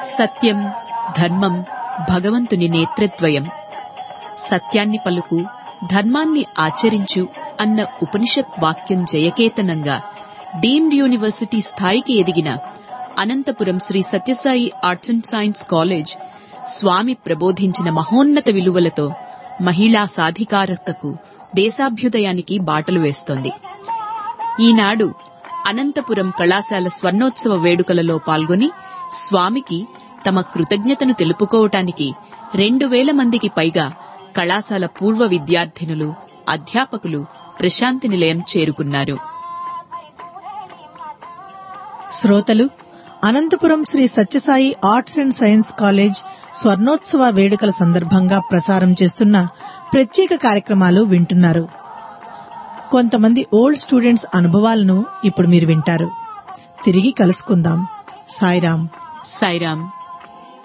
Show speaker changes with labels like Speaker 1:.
Speaker 1: సత్యం ధర్మం భగవంతుని నేత్రద్వయం సత్యాన్ని పలుకు ధర్మాన్ని ఆచరించు అన్న ఉపనిషత్ వాక్యం జయకేతనంగా డీమ్డ్ యూనివర్సిటీ స్థాయికి ఎదిగిన Anantapuram Shri Sathya Sai arts and science college స్వామి ప్రబోధించిన మహోన్నత విలువలతో మహిళా సాధికారతకు దేశాభ్యుదయానికి బాటలు వేస్తోంది ఈనాడు అనంతపురం కళాశాల స్వర్ణోత్సవ వేడుకలలో పాల్గొని స్వామికి తమ కృతజ్ఞతను తెలుపుకోవటానికి రెండు వేల మందికి పైగా కళాశాల పూర్వ విద్యార్థినులు అధ్యాపకులు ప్రశాంతి నిలయం చేరుకున్నారు
Speaker 2: శ్రోతలు Anantapuram Shri Sathya Sai arts and science college స్వర్ణోత్సవ వేడుకల సందర్భంగా ప్రసారం చేస్తున్న ప్రత్యేక కార్యక్రమాలు వింటున్నారు కొంతమంది ఓల్డ్ స్టూడెంట్స్ అనుభవాలను ఇప్పుడు మీరు వింటారు తిరిగి కలుసుకుందాం సాయిరాం
Speaker 1: సాయిరాం